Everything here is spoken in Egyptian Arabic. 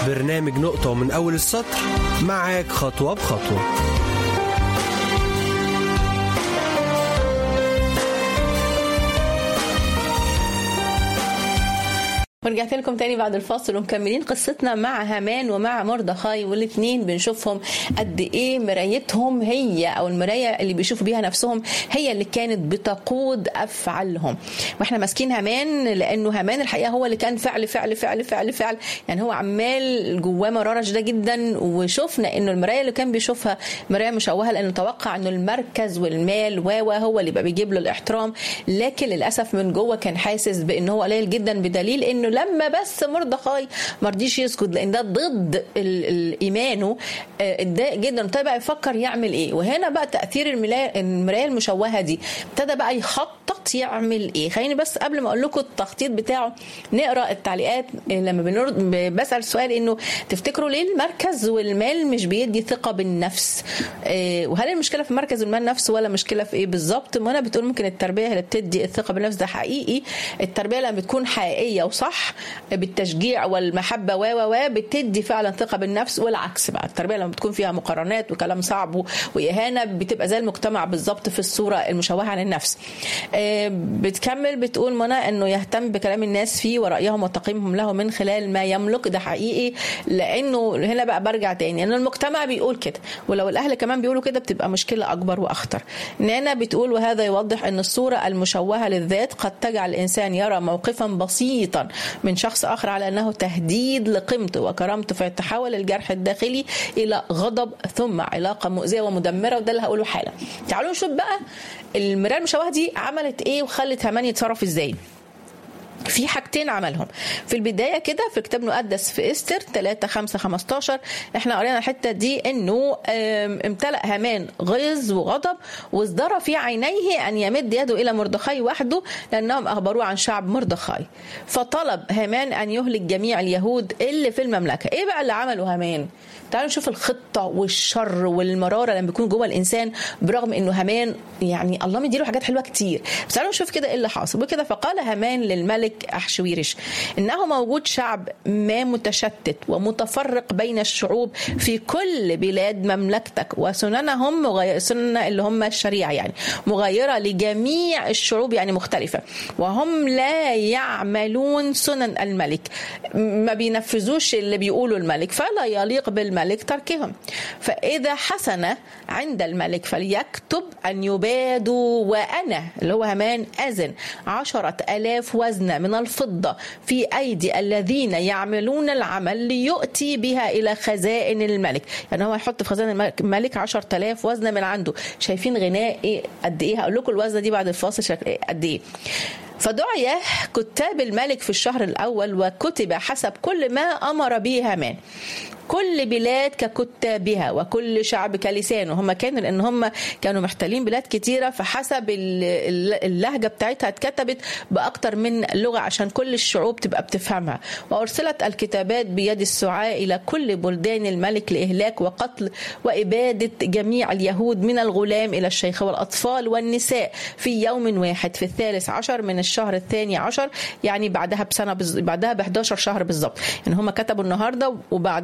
برنامج نقطة ومن أول السطر معاك خطوة بخطوة ورجعت لكم تاني بعد الفاصل ومكملين قصتنا مع هامان ومع مردخاي والاثنين بنشوفهم قد ايه مرايتهم هي او المرايه اللي بيشوفوا بيها نفسهم هي اللي كانت بتقود افعالهم واحنا ماسكين هامان لانه هامان الحقيقه هو اللي كان فعل فعل فعل فعل فعل يعني هو عمال جواه مراره شديده جدا وشفنا انه المرايه اللي كان بيشوفها مرايه مشوهه لانه توقع انه المركز والمال و هو اللي بقى بيجيب له الاحترام لكن للاسف من جوه كان حاسس بان هو قليل جدا بدليل انه لما بس مردخاي ما رضيش يسكت لان ده ضد ايمانه اتضايق جدا ابتدى بقى يفكر يعمل ايه وهنا بقى تاثير المرايه المشوهه دي ابتدى بقى يخطط يعمل ايه خليني بس قبل ما اقول لكم التخطيط بتاعه نقرا التعليقات لما بنرد بسال سؤال انه تفتكروا ليه المركز والمال مش بيدي ثقه بالنفس وهل المشكله في المركز والمال نفسه ولا مشكله في ايه بالظبط منى بتقول ممكن التربيه هي اللي بتدي الثقه بالنفس ده حقيقي التربيه لما بتكون حقيقيه وصح بالتشجيع والمحبه و و بتدي فعلا ثقه بالنفس والعكس بقى التربيه لما بتكون فيها مقارنات وكلام صعب واهانه بتبقى زي المجتمع بالظبط في الصوره المشوهه عن النفس بتكمل بتقول منى انه يهتم بكلام الناس فيه ورايهم وتقييمهم له من خلال ما يملك ده حقيقي لانه هنا بقى برجع تاني ان المجتمع بيقول كده ولو الاهل كمان بيقولوا كده بتبقى مشكله اكبر واخطر نانا بتقول وهذا يوضح ان الصوره المشوهه للذات قد تجعل الانسان يرى موقفا بسيطا من شخص اخر على انه تهديد لقيمته وكرامته فيتحول الجرح الداخلي الى غضب ثم علاقه مؤذيه ومدمره وده اللي هقوله حالا تعالوا نشوف بقى المرايه المشوهه دي عملت ايه وخلت هامان يتصرف ازاي في حاجتين عملهم في البدايه كده في كتاب مقدس في استر 3 5 15 احنا قرينا الحته دي انه امتلأ هامان غيظ وغضب وازدرى في عينيه ان يمد يده الى مردخاي وحده لانهم اخبروه عن شعب مردخاي فطلب هامان ان يهلك جميع اليهود اللي في المملكه ايه بقى اللي عمله هامان تعالوا نشوف الخطة والشر والمرارة لما بيكون جوه الإنسان برغم إنه هامان يعني الله مديله حاجات حلوة كتير بس تعالوا نشوف كده إيه اللي حاصل وكده فقال هامان للملك أحشويرش إنه موجود شعب ما متشتت ومتفرق بين الشعوب في كل بلاد مملكتك وسننهم مغير سنن اللي هم الشريعة يعني مغايرة لجميع الشعوب يعني مختلفة وهم لا يعملون سنن الملك ما بينفذوش اللي بيقوله الملك فلا يليق بالملك الملك تركهم فإذا حسن عند الملك فليكتب أن يبادوا وأنا اللي هو همان أذن عشرة ألاف وزنة من الفضة في أيدي الذين يعملون العمل ليؤتي بها إلى خزائن الملك يعني هو يحط في خزائن الملك عشرة ألاف وزنة من عنده شايفين غناء إيه قد إيه هقول لكم الوزنة دي بعد الفاصل قد إيه فدعي كتاب الملك في الشهر الأول وكتب حسب كل ما أمر به هامان كل بلاد ككتابها وكل شعب كلسانه هم كانوا لان هم كانوا محتلين بلاد كتيره فحسب اللهجه بتاعتها اتكتبت باكتر من لغه عشان كل الشعوب تبقى بتفهمها وارسلت الكتابات بيد السعاء الى كل بلدان الملك لاهلاك وقتل واباده جميع اليهود من الغلام الى الشيخ والاطفال والنساء في يوم واحد في الثالث عشر من الشهر الثاني عشر يعني بعدها بسنه بز... بعدها ب 11 شهر بالظبط يعني هم كتبوا النهارده وبعد